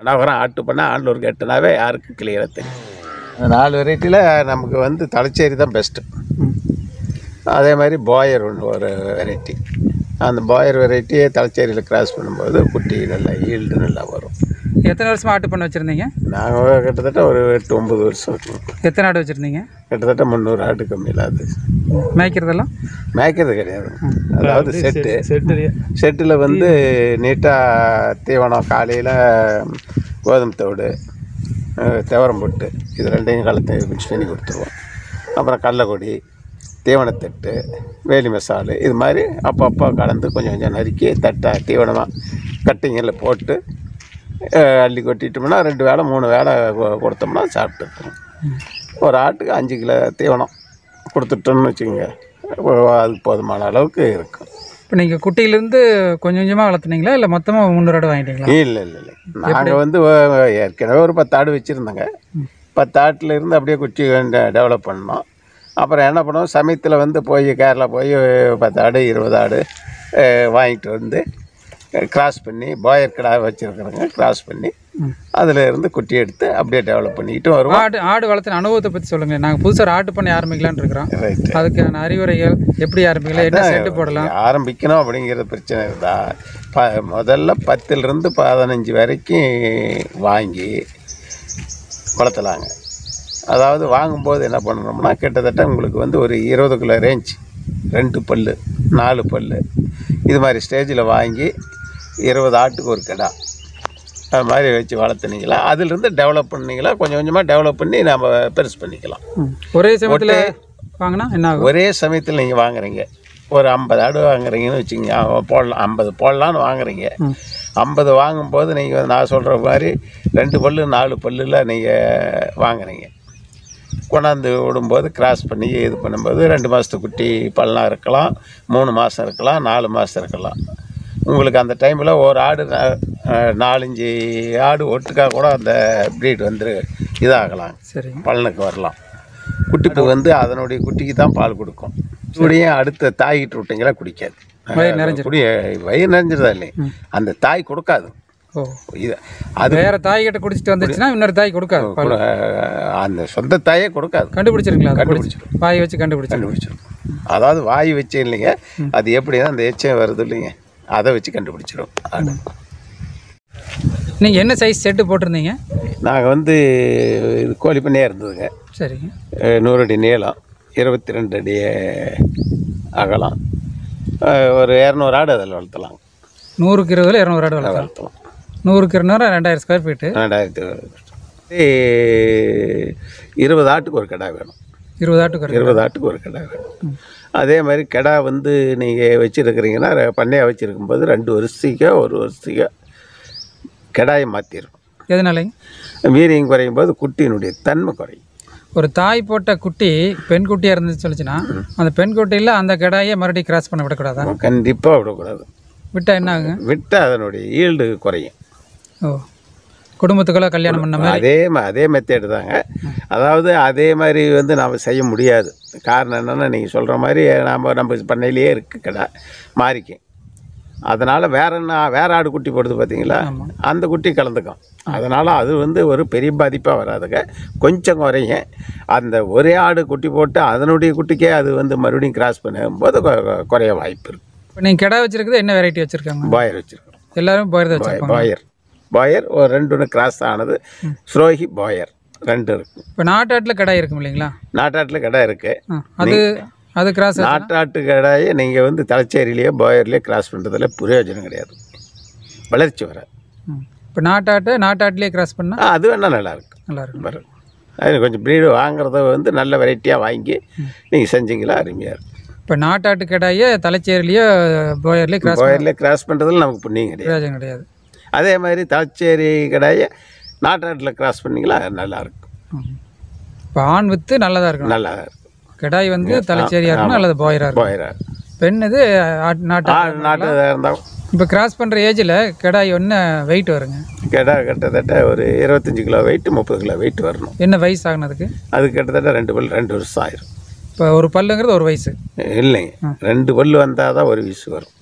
கடாவரம் ஆட்டு பண்ணால் ஆண்டூர் கட்டுனாவே யாருக்கும் கிளியராக தெரியும் அந்த நாலு வெரைட்டியில் நமக்கு வந்து தலைச்சேரி தான் பெஸ்ட்டு அதே மாதிரி பாயர் ஒன்று ஒரு வெரைட்டி அந்த பாயர் வெரைட்டியை தலைச்சேரியில் கிராஸ் பண்ணும்போது குட்டி நல்லா ஈல்டு நல்லா வரும் எத்தனை வருஷமா ஆட்டு பண்ண வச்சுருந்தீங்க நாங்கள் கிட்டத்தட்ட ஒரு எட்டு ஒம்பது வருஷம் இருக்கும் எத்தனை ஆடு வச்சுருந்தீங்க கிட்டத்தட்ட முந்நூறு ஆட்டு கம்மியில் அது மேய்க்கிறதெல்லாம் மேய்க்கிறது கிடையாது அதாவது செட்டு செட்டில் வந்து நீட்டாக தீவனம் காலையில் கோதுமை தவிடு அஹ், துவரம் போட்டு இது ரெண்டையும் கலந்து மிக்ஸ் பண்ணி கொடுத்துருவோம் அப்புறம் கடலக்கொடி தீவனத்தட்டு வேலி மசாலு இது மாதிரி அப்பப்போ கலந்து கொஞ்சம் கொஞ்சம் நறுக்கி தட்டை தீவனமாக கட்டிங்கில் போட்டு அஹ், அள்ளி கொட்டிட்டோம்னா ரெண்டு வேளை மூணு வேளை கொ- கொடுத்தோம்னா சாப்பிட்டுருக்கோம் ஒரு ஆட்டுக்கு அஞ்சு கிலோ தீவனம் கொடுத்துட்டோம்னு வச்சுக்கோங்க அதுக்கு போதுமான அளவுக்கு இருக்கும் இப்போ நீங்கள் குட்டியிலேருந்து கொஞ்சம் கொஞ்சமாக வளர்த்துனீங்களா இல்லை மொத்தமாக முந்நூறு ஆடு வாங்கிட்டீங்களா இல்லை இல்லை இல்லை நாங்கள் வந்து ஒ- ஏற்கனவே ஒரு பத்து ஆடு வச்சுருந்தோங்க பத்து ஆட்டில் இருந்து அப்படியே குச்சி டெவலப் பண்ணோம் அப்புறம் என்ன பண்ணோம் சமயத்தில் வந்து போய் கேரளா போய் பத்து ஆடு இருபது ஆடு அஹ், வாங்கிட்டு வந்து கிராஸ் பண்ணி பாயர் கடை வச்சுருக்குறோங்க கிராஸ் பண்ணி அதில் இருந்து குட்டி எடுத்து அப்படியே டெவலப் பண்ணிக்கிட்டு வருவோம் ஆடு ஆடு வளர்த்துன அனுபவத்தை பற்றி சொல்லுங்கள் நாங்கள் புதுசாக ஒரு ஆட்டு பண்ணி ஆரம்பிக்கலாம்னு இருக்கிறோம் ரைட்டு அதுக்கான அறிவுரைகள் எப்படி ஆரம்பிக்கலாம் என்ன செட்டு போடலாம் ஆரம்பிக்கணும் அப்படிங்கிற பிரச்சனை இருந்தா ப முதல்ல பத்துலேருந்து பதினஞ்சு வரைக்கும் வாங்கி வளர்த்தலாங்க அதாவது வாங்கும்போது என்ன பண்ணணும்னா கிட்டத்தட்ட உங்களுக்கு வந்து ஒரு இருபது கிலோ ரேஞ்ச் ரெண்டு பல் நாலு பல் இது மாதிரி ஸ்டேஜில் வாங்கி இருபது ஆட்டுக்கு ஒரு கிடா அது மாதிரி வச்சு வளர்த்துனீங்களா அதிலிருந்து டெவலப் பண்ணீங்களா கொஞ்சம் கொஞ்சமாக டெவலப் பண்ணி நம்ம பெருசு பண்ணிக்கலாம் ம். ஒரே சமயத்தில் வாங்கினா என்ன ஆகும் ஒரே சமயத்தில் நீங்கள் வாங்குறீங்க ஒரு ஐம்பது ஆடு வாங்குறீங்கன்னு வச்சுக்கோங்க அவன் போடலாம் ஐம்பது போடலான்னு வாங்குறீங்க ஐம்பது வாங்கும்போது நீங்கள் நான் சொல்கிற மாதிரி ரெண்டு பல்லு நாலு பல்லில் நீங்கள் வாங்குறீங்க கொண்டாந்து விடும்போது கிராஸ் பண்ணி இது பண்ணும்போது ரெண்டு மாதத்து குட்டி பல்லாம் இருக்கலாம் மூணு மாதம் இருக்கலாம் நாலு மாதம் இருக்கலாம் உங்களுக்கு அந்த டைமில் ஒரு ஆடு நா- அஹ் நாலஞ்சு ஆடு ஒட்டுக்கா கூட அந்த ப்ரீட் வந்து இதாகலாம் சரி பலனுக்கு வரலாம் குட்டிப்பு வந்து அதனுடைய குட்டிக்கு தான் பால் கொடுக்கும் குடியும் அடுத்த தாய்கிட்ட விட்டீங்களா குடிக்காது வயிறு நிறைஞ்சிரும். குடி வயிறு நிறைஞ்சிருதா இல்லை அந்த தாய் கொடுக்காது ஓ இது அது வேற தாய் கிட்ட குடிச்சிட்டு வந்துச்சுன்னா இன்னொரு தாய் கொடுக்காது பால். கூட, அந்த சொந்த தாயே கொடுக்காது கண்டுபிடிச்சிருங்களா அதை குடிச்சு கண்டுபிடிச்சிரும். வாய் வச்சு கண்டுபிடிச்சிருங்க கண்டுபிடிச்சிடும் அதாவது வாய் வச்சு இல்லைங்க அது எப்படின்னா அந்த எச்சம் வருது இல்லைங்க அதை வச்சு கண்டுபிடிச்சிடும் ஆடு நீங்கள் என்ன சைஸ் செட்டு போட்டிருந்தீங்க நாங்கள் வந்து இது கோழி பண்ணையாக இருந்ததுங்க சரிங்க அஹ் நூறு அடி நீளம் இருபத்தி ரெண்டு அடி அகலம் அஹ் ஒரு இரநூறு ஆடு அதில் வளர்த்தலாம் நூறுக்கு இருபதுல இரநூறு ஆடு வளர்க்கலாம் வளர்த்தலாம் நூறுக்கு இருநூறு ரெண்டாயிரம் ஸ்கொயர் ஃபீட்டு ரெண்டாயிரத்தி இருபது ஆட்டுக்கு ஒரு கடா வேணும் இருபது ஆட்டுக்கு ஒரு இருபது ஆட்டுக்கு ஒரு கடா வேணும் அதே மாதிரி கடா வந்து நீங்கள் வச்சுருக்கிறீங்கன்னா பண்ணையாக வச்சுருக்கும்போது ரெண்டு வருஷத்துக்கோ ஒரு வருஷத்துக்கோ கடாயை மாற்றிடும் எதனாலங்க வீரியம் குறையும் போது குட்டியினுடைய தன்மை குறையும் ஒரு தாய் போட்ட குட்டி பெண் குட்டியாக இருந்துச்சு சொல்லிச்சுன்னா அந்த பெண் குட்டியில் அந்த கடாயை மறுபடியும் கிராஸ் பண்ண விடக்கூடாதா கண்டிப்பாக விடக்கூடாது விட்டால் என்ன ஆகுங்க விட்டால் அதனுடைய ஈல்டு குறையும் ஓ குடும்பத்துக்குள்ள கல்யாணம் பண்ண மாதிரி அதே மா- அதே மெத்தேடு தாங்க அதாவது அதே மாதிரி வந்து நாம் செய்ய முடியாது காரணம் என்னென்னா நீங்கள் சொல்கிற மாதிரி நாம் நம்ம பண்ணையிலேயே இருக்கு கடை மாறிக்கும் அதனால் வேற என்ன வேற ஆடு குட்டி போடுது பார்த்தீங்களா அந்த குட்டி கலந்துக்கும் அதனால் அது வந்து ஒரு பெரிய பாதிப்பாக வராதுங்க கொஞ்சம் குறையும் அந்த ஒரே ஆடு குட்டி போட்டு அதனுடைய குட்டிக்கே அது வந்து மறுபடியும் கிராஸ் பண்ணும்போது கொ- கொ- குறைய வாய்ப்பு இருக்குது இப்போ நீங்கள் கிடா வச்சிருக்கிறது என்ன வெரைட்டி வச்சுருக்காங்க பாயர் வச்சுருக்கோம் எல்லாரும் போயிருந்த வச்சுருப்பாங்க பாயர் பாயர் ஒரு ரெண்டு ஒன்று கிராஸ் ஆனது ஸ்ரோஹி பாயர் ரெண்டு இருக்குது இப்போ நாட்டாட்டில் கடை இருக்கும் இல்லைங்களா நாட்டாட்டில் கடை இருக்குது ஆ, அது அது கிராஸ் நாட்டாட்டு கடாயை நீங்கள் வந்து தலைச்சேரியிலேயோ பாயர்லேயோ கிராஸ் பண்ணுறதுல பிரயோஜனம் கிடையாது வளர்ச்சி வராது இப்போ நாட்டாட்டை நாட்டாட்டிலே கிராஸ் பண்ணால் ஆ, அது வேணால் நல்லா இருக்கு நல்லா இருக்கும் வரும் அது கொஞ்சம் ப்ரீடு வாங்குறத வந்து நல்ல வெரைட்டியாக வாங்கி நீங்கள் செஞ்சீங்களா அருமையாக இருக்கும் இப்போ நாட்டாட்டு கடாயை தலைச்சேரிலேயோ போயர்லேயே கிராஸ் பாயர்லேயே கிராஸ் பண்ணுறதுல நமக்கு புண்ணியம் கிடையாது பிரயோஜனம் கிடையாது அதே மாதிரி தலைச்சேரி கடாயை நாட்டாட்டில் கிராஸ் பண்ணிங்களா நல்லாயிருக்கும் இப்போ ஆண் வித்து நல்லதாக இருக்கணும் நல்லா இருக்கும் கிடாய் வந்து தலைச்சேரியாக இருக்கணும் அல்லது போயராக இருக்கும் பாயராக பெண் இது ஆட்- நாட்டு நாட்டு இருந்தால் இப்போ கிராஸ் பண்ணுற ஏஜில் கிடாய் ஒன்று வெயிட் வருங்க கிடா கிட்டத்தட்ட ஒரு இருபத்தஞ்சி கிலோ வெயிட் முப்பது கிலோ வெயிட் வரணும் என்ன வயசு ஆகுனதுக்கு அது கிட்டத்தட்ட ரெண்டு பல் ரெண்டு வருஷம் ஆயிரும் இப்போ ஒரு பல்லுங்கிறது ஒரு வயசு இல்லைங்க ரெண்டு பல்லு வந்தால் தான் ஒரு வயசு வரும்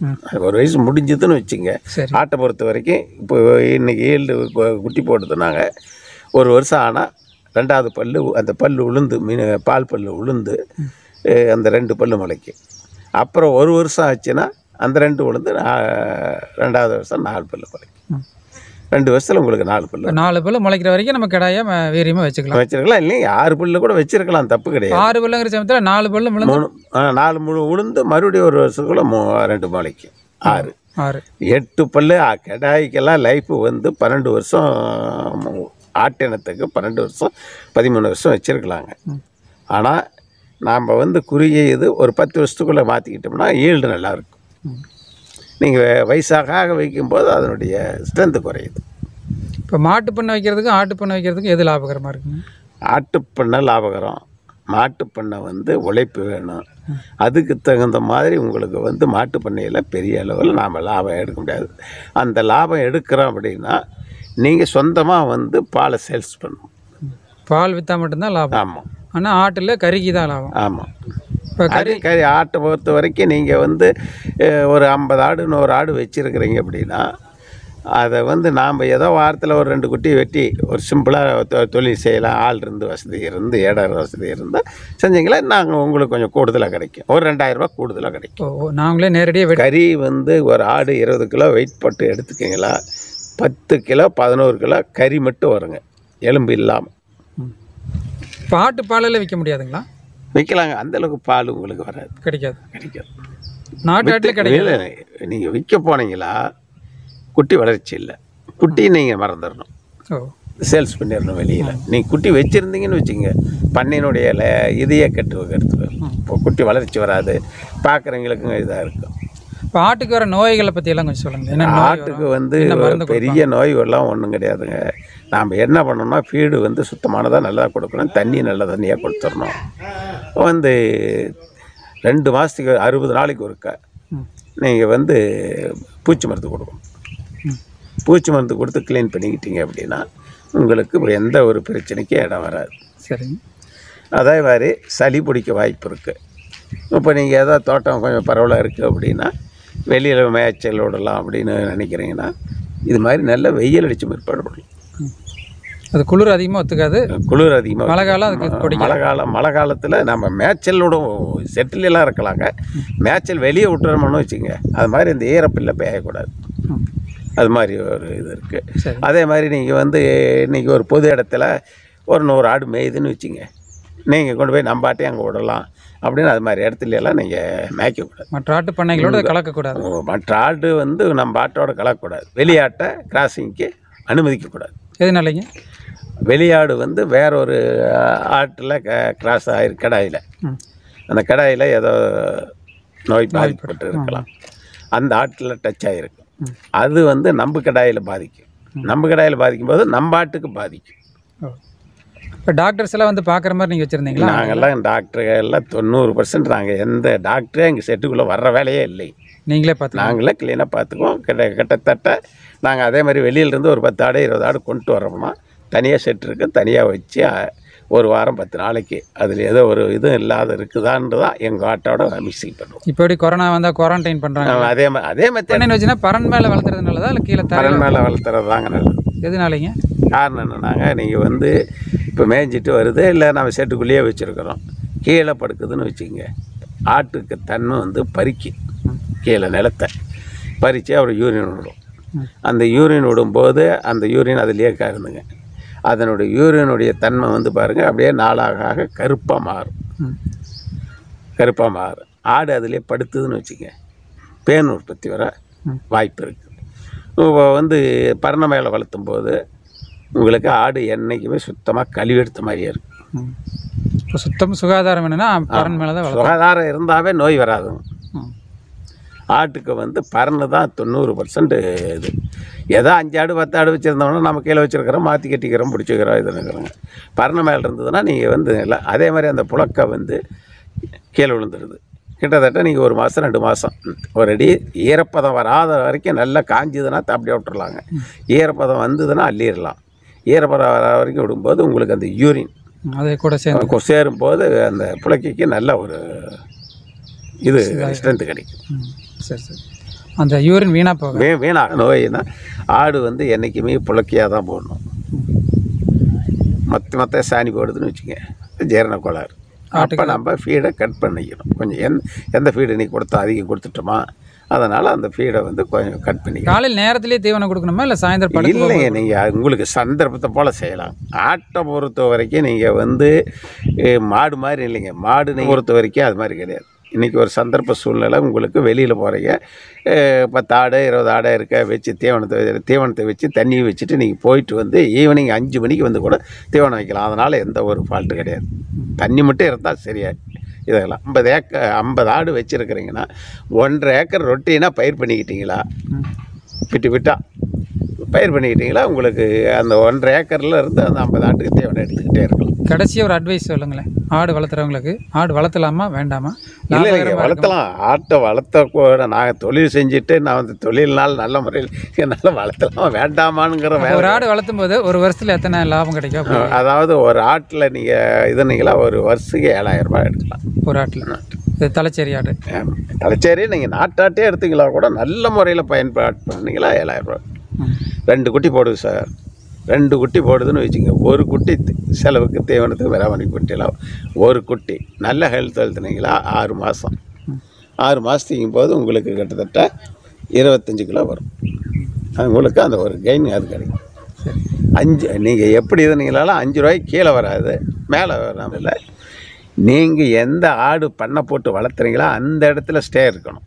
ம். ஒரு வயசு முடிஞ்சதுன்னு வச்சுங்க சரி ஆட்டை பொறுத்த வரைக்கும் இப்போ இன்னைக்கு ஈல்டு குட்டி போட்டுதுனாங்க ஒரு வருஷம் ஆனால் ரெண்டாவது பல்லு அந்த பல்லு உளுந்து மீன் பால் பல்லு உளுந்து அஹ், அந்த ரெண்டு பல்லு முளைக்கும் அப்புறம் ஒரு வருஷம் ஆச்சுன்னா அந்த ரெண்டு உளுந்து நா- ரெண்டாவது வருஷம் நாலு பல்லு முளைக்கும் ம். ரெண்டு வருஷத்தில் உங்களுக்கு நாலு பல்லு இப்போ நாலு பல்லு முளைக்கிற வரைக்கும் நம்ம கிடாய வீரியமாக வச்சுக்கலாம் வச்சிருக்கலாம் இல்லைங்க ஆறு பல்லு கூட வச்சிருக்கலாம் தப்பு கிடையாது ஆறு பல்லுங்கிற சமயத்தில் நாலு பல்லு முழுந்து மூணு ஆ, நாலு முழு உளுந்து மறுபடியும் ஒரு வருஷத்துக்குள்ள மூ ரெண்டு முளைக்கும் ஆறு ஆறு எட்டு பல்லு ஆ, கிடாய்க்கெல்லாம் லைஃப் வந்து பன்னெண்டு வருஷம் ஆட்டினத்துக்கு பன்னெண்டு வருஷம் பதிமூணு வருஷம் வச்சுருக்கலாங்க ம். ஆனால் நாம் வந்து குறுகிய இது ஒரு பத்து வருஷத்துக்குள்ளே மாற்றிக்கிட்டோம்னா ஈல்டு நல்லாயிருக்கும் ம். நீங்கள் வயசாக ஆக வைக்கும்போது அதனுடைய ஸ்ட்ரென்த்து குறையுது இப்போ மாட்டு பண்ணை வைக்கிறதுக்கும் ஆட்டு பண்ணை வைக்கிறதுக்கும் எது லாபகரமாக இருக்குங்க ஆட்டுப்பண்ணை லாபகரம் மாட்டுப்பண்ணை வந்து உழைப்பு வேணும் அதுக்கு தகுந்த மாதிரி உங்களுக்கு வந்து மாட்டுப் பண்ணையில் பெரிய அளவில் நாம் லாபம் எடுக்க முடியாது அந்த லாபம் எடுக்கிறோம் அப்படின்னா நீங்கள் சொந்தமாக வந்து பாலை சேல்ஸ் பண்ணணும் பால் விற்றா மட்டும்தான் லாபம் ஆமாம் ஆனால் ஆட்டில் கறிக்கு தான் லாபம் ஆமாம் இப்போ அது கறி ஆட்டை பொறுத்த வரைக்கும் நீங்கள் வந்து அஹ், ஒரு ஐம்பது ஆடு நூறு ஆடு வச்சுருக்கிறீங்க அப்படின்னா அதை வந்து நாம் ஏதோ வாரத்தில் ஒரு ரெண்டு குட்டி வெட்டி ஒரு சிம்பிளாக தொழில் செய்யலாம் ஆள் இருந்து வசதி இருந்து இடம் வசதி இருந்தால் செஞ்சீங்களா நாங்கள் உங்களுக்கு கொஞ்சம் கூடுதலாக கிடைக்கும் ஒரு ரெண்டாயிரம் ரூபாய் கூடுதலாக கிடைக்கும் ஓ ஓ, நாங்களே நேரடியாக வெட்டி கறி வந்து ஒரு ஆடு இருபது கிலோ வெயிட் போட்டு எடுத்துக்கிங்களா பத்து கிலோ பதினோரு கிலோ கறி மட்டும் வருங்க எலும்பு இல்லாமல் இப்போ ஆட்டு பாலில் விற்க முடியாதுங்களா விற்கலாங்க அந்தளவுக்கு பால் உங்களுக்கு வராது கிடைக்காது கிடைக்காது நாட்டு ஆட்டில் கிடைக்காது நீங்கள் விற்க போனீங்களா குட்டி வளர்ச்சி இல்லை குட்டி நீங்கள் மறந்துடணும் ஓ சேல்ஸ் பண்ணிடணும் வெளியில் நீங்கள் குட்டி வச்சுருந்தீங்கன்னு வச்சுங்க பண்ணையினுடைய ல- இதையே கெட்டு எடுத்து இப்போ குட்டி வளர்ச்சி வராது பார்க்குறவங்களுக்கும் இதாக இருக்கும் இப்போ ஆட்டுக்கு வர நோய்களை பற்றி எல்லாம் கொஞ்சம் சொல்லுங்கள் என்ன நோய் ஆட்டுக்கு வந்து என்ன மருந்து பெரிய நோய் எல்லாம் ஒன்றும் கிடையாதுங்க நாம் என்ன பண்ணணும்னா ஃபீடு வந்து சுத்தமானதாக நல்லா கொடுக்கணும் தண்ணி நல்ல தண்ணியாக கொடுத்துடணும் வந்து ரெண்டு மாதத்துக்கு அறுபது நாளைக்கு ஒருக்கா ம். நீங்கள் வந்து பூச்சி மருந்து கொடுக்கணும் ம். பூச்சி மருந்து கொடுத்து க்ளீன் பண்ணிக்கிட்டீங்க அப்படின்னா உங்களுக்கு இப்ப எந்த ஒரு பிரச்சனைக்கும் இடம் வராது சரிங்க அதே மாதிரி சளி பிடிக்க வாய்ப்பு இருக்குது இப்போ நீங்கள் ஏதோ தோட்டம் கொஞ்சம் பரவலாக இருக்குது அப்படின்னா வெளியில் மேய்ச்சல் விடலாம் அப்படின்னு நினைக்கிறீங்கன்னா இது மாதிரி நல்ல வெயில் அடித்து பிற்பாடு பண்ணலாம் அது குளிர் அதிகமாக ஒத்துக்காது குளிர் அதிகமாக மழை காலம் அதுக்கு பிடிக்கும் மழை காலம் மழை காலத்தில் நம்ம மேய்ச்சல் விடும் செட்டில் எல்லாம் இருக்கலாங்க மேய்ச்சல் வெளியே விட்டுறோம்னு வச்சுங்க அது மாதிரி இந்த ஈரப்பில்லை பெய்யக்கூடாது ம். அது மாதிரி ஒரு இது இருக்குது சரி அதே மாதிரி நீங்கள் வந்து இன்றைக்கி ஒரு பொது இடத்துல ஒரு நூறு ஆடு மேயுதுன்னு வச்சுங்க நீங்கள் கொண்டு போய் நம்பாட்டே அங்கே விடலாம் அப்படின்னு அது மாதிரி இடத்துல எல்லாம் நீங்கள் மேய்க்கக்கூடாது மற்ற ஆட்டு பண்ணைகளோட கலக்கக்கூடாது உங்க மற்ற ஆடு வந்து நம்ம ஆட்டோட கலக்கக்கூடாது வெளியாட்டை கிராசிங்க்கு அனுமதிக்கக்கூடாது எதுனாலங்க வெளியாடு வந்து வேற ஒரு ஆட்டில் க கிராஸ் ஆகிருக்கு கடாயில் ம் அந்த கடாயில் ஏதோ நோய் பாதிக்கப்பட்டு இருக்கலாம் அந்த ஆட்டில் டச் ஆகிருக்கு ம். அது வந்து நம்ம கடாயில் பாதிக்கும் நம்ம கடாயில் பாதிக்கும் போது நம்ம ஆட்டுக்கு பாதிக்கும் ஓ இப்போ டாக்டர்ஸ் எல்லாம் வந்து பார்க்குற மாதிரி நீங்கள் வச்சுருந்தீங்களா நாங்கெல்லாம் டாக்டர்கள் எல்லாம் தொண்ணூறு பர்சன்ட் நாங்கள் எந்த டாக்டரே எங்கள் செட்டுக்குள்ளே வர்ற வேலையே இல்லை நீங்களே பார்த்து நாங்களே க்ளீனாக பார்த்துக்குவோம் கிட்ட கிட்டத்தட்ட நாங்கள் அதே மாதிரி வெளியிலேருந்து ஒரு பத்து ஆடு இருபது ஆடு கொண்டு வரோம்னா தனியாக செட் இருக்கு தனியாக வச்சு அ- ஒரு வாரம் பத்து நாளைக்கு அதில் ஏதோ ஒரு இதுவும் இல்லாத இருக்குதான்னு தான் எங்கள் ஆட்டோட மிக்சிங் பண்ணுவோம் இப்போ எப்படி கொரோனா வந்தால் குவாரண்டைன் பண்ணுறாங்க நாம அதே மாதிரி அதே மெத்தட் பண்ணைன்னு வச்சுன்னா பறன் மேலே வளர்த்துறது நல்லதா இல்லை கீழே தர பரன் மேலே வளர்த்துறது தாங்க நல்லது எதுனாலங்க காரணம் என்னன்னாங்க நீங்கள் வந்து இப்போ மேய்ஞ்சிட்டு வருது இல்லை நம்ம செட்டுக்குள்ளேயே வச்சுருக்குறோம் கீழே படுக்குதுன்னு வச்சுக்கோங்க ஆட்டுக்கு தன்மை வந்து பறிக்கு கீழே நிலத்தை பறித்து அவர் யூரின் விடும் ம். அந்த யூரின் விடும்போது அந்த யூரின் அதுலேயே கறந்துங்க அதனுடைய யூரினுடைய தன்மை வந்து பாருங்கள் அப்படியே நாளாக ஆக கருப்பாக மாறும் ம் கருப்பாக மாறும் ஆடு அதிலே படுத்துதுன்னு வச்சுக்கங்க பேன் உற்பத்தி வர ம். வாய்ப்பு இருக்குது இப்போ வந்து பரண மேலே வளர்த்தும் போது உங்களுக்கு ஆடு என்னைக்குமே சுத்தமாக கழிவெடுத்த மாதிரியே இருக்கும் ம் இப்போ சுத்தம் சுகாதாரம் என்னன்னா பறன் மேலே தான் வளர்த்து சுகாதாரம் இருந்தாவே நோய் வராதுங்க ம் ஆட்டுக்கு வந்து பறந்து தான் தொண்ணூறு பர்சன்ட் இது ஏதோ அஞ்சு ஆடு பத்து ஆடு வச்சுருந்தோம்னா நம்ம கீழே வச்சுருக்கிறோம் மாற்றி கட்டிக்கிறோம் பிடிச்சிக்கிறோம் இது இருக்கிறோங்க பறனை மேலே இருந்ததுன்னா நீங்கள் வந்து எல்லாம் அதே மாதிரி அந்த புழக்கை வந்து கீழே விழுந்துடுது கிட்டத்தட்ட நீங்கள் ஒரு மாதம் ரெண்டு மாதம் ஒரு அடி ஈரப்பதம் வராத வரைக்கும் நல்லா காஞ்சுதுன்னா அப்படியே விட்டுறலாங்க ஈரப்பதம் வந்ததுன்னா அள்ளிடலாம் ஈரப்பதம் வர வரைக்கும் விடும்போது உங்களுக்கு அந்த யூரின் ம், அதை கூட சேர்ந்து சேரும்போது அந்த புழக்கைக்கு நல்ல ஒரு இது ஸ்ட்ரென்த்து கிடைக்கும் ம் சரி சரி அந்த யூரின் வீணாக போக வே வீணாக நோயினா ஆடு வந்து என்றைக்குமே புழக்கியாக தான் போடணும் மற்ற மற்ற சாணி போடுதுன்னு வச்சுங்க ஜீரண கோளாறு அப்போ நம்ம ஃபீடை கட் பண்ணிக்கணும் கொஞ்சம் எந் எந்த ஃபீடு நீ கொடுத்தா அதிகம் கொடுத்துட்டோமா அதனால் அந்த ஃபீடை வந்து கொஞ்சம் கட் பண்ணிக்கணும் காலையில் நேரத்திலேயே தீவனம் கொடுக்கணுமா இல்லை சாயந்தரம் படுக்க இல்லைங்க நீங்கள் உங்களுக்கு சந்தர்ப்பத்தை போல் செய்யலாம் ஆட்டை பொறுத்த வரைக்கும் நீங்கள் வந்து அஹ், மாடு மாதிரி இல்லைங்க மாடு நீங்கள் பொறுத்த வரைக்கும் அது மாதிரி கிடையாது இன்றைக்கி ஒரு சந்தர்ப்ப சூழ்நிலை உங்களுக்கு வெளியில் போகிறீங்க பத்து ஆடு இருபது ஆடை இருக்க வச்சு தீவனத்தை வச்சு- தீவனத்தை வச்சு தண்ணியை வச்சுட்டு நீங்கள் போயிட்டு வந்து ஈவினிங் அஞ்சு மணிக்கு வந்து கூட தீவனம் வைக்கலாம் அதனால் எந்த ஒரு ஃபால்ட்டு கிடையாது தண்ணி மட்டும் இருந்தால் சரியா இதெல்லாம் ஐம்பது ஏக்கர் ஐம்பது ஆடு வச்சுருக்கிறீங்கன்னா ஒன்றரை ஏக்கர் ரொட்டீனாக பயிர் பண்ணிக்கிட்டீங்களா விட்டு விட்டா பயிர் பண்ணிக்கிட்டீங்களா உங்களுக்கு அந்த ஒன்றரை ஏக்கரில் இருந்து அந்த ஐம்பது ஆட்டுக்கு தேவையான எடுத்துக்கிட்டே இருக்கலாம் கடைசியாக ஒரு அட்வைஸ் சொல்லுங்களேன் ஆடு வளர்த்துறவங்களுக்கு ஆடு வளர்த்தலாமா வேண்டாமா இல்லை இல்லைங்க லாபகரமா இருக்குமா? வளர்த்தலாம் ஆட்டை வளர்த்த கூட நாங்கள் தொழில் செஞ்சுட்டு நான் வந்து தொழில்னால் நல்ல முறையில் என்னால் வளர்த்தலாம் வேண்டாமாங்கிற அப்போ வேலை ஒரு ஆடு வளர்த்தும் போது ஒரு வருஷத்துல எத்தனை லாபம் கிடைக்கும் அப்போ அதாவது ஒரு ஆட்டில் நீங்கள் இதுனீங்களா ஒரு வருஷத்துக்கு ஏழாயிரம் ரூபாய் எடுக்கலாம் ஒரு ஆட்டில் இது தலைச்சேரி ஆடு ஆமா. தலைச்சேரி நீங்கள் நாட்டாட்டே எடுத்தீங்களா கூட நல்ல முறையில் பயன்பாடு பண்ணீங்களா ஏழாயிரம் ரூபாய் ம். ரெண்டு குட்டி போடுது சார் ரெண்டு குட்டி போடுதுன்னு வச்சுங்க ஒரு குட்டி தி- செலவுக்கு தீவனத்துக்கு விராமணி குட்டிலாம் ஒரு குட்டி நல்ல ஹெல்த் வளர்த்துனீங்களா ஆறு மாதம் ஆறு மாதத்துக்கும் போது உங்களுக்கு கிட்டத்தட்ட இருபத்தஞ்சு கிலோ வரும் அது உங்களுக்கு அந்த ஒரு கெயின் அது கிடைக்கும் சரி அஞ்சு நீங்கள் எப்படி இதுனீங்களாலும் அஞ்சு ரூபாய்க்கு கீழே வராது மேலே வராமல் நீங்கள் எந்த ஆடு பண்ணை போட்டு வளர்த்துறீங்களோ அந்த இடத்துல ஸ்டே இருக்கணும்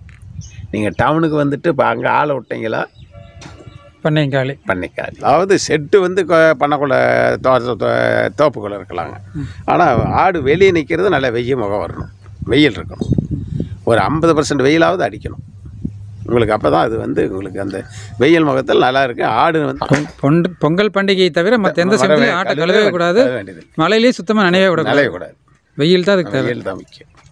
நீங்கள் டவுனுக்கு வந்துட்டு இப்போ அங்கே ஆளை விட்டீங்களா பண்ணையங்காலி பண்ணிக்காது அதாவது செட்டு வந்து கொ- பண்ணக்குள்ள தோ தோ- தோப்புக்குள்ளே இருக்கலாங்க ஆனால் ஆடு வெளியே நிற்கிறது நல்ல வெயில் முகம் வரணும் வெயில் இருக்கணும் ஒரு ஐம்பது பர்சன்ட் வெயிலாவது அடிக்கணும் உங்களுக்கு அப்போ தான் அது வந்து உங்களுக்கு அந்த வெயில் முகத்தில் நல்லா இருக்கு ஆடு வந்து பொங்- பொண்டு பொங்கல் பண்டிகையை தவிர மற்ற எந்த சமயத்திலும் ஆட்டை கழுவவே கூடாது கழுவ வேண்டியது மழையிலேயே சுத்தமாக நினைவே விடக்கூடாது நிலையக்கூடாது வெயில் தான் அதுக்கு தேவை வெயில் தான் முக்கியம்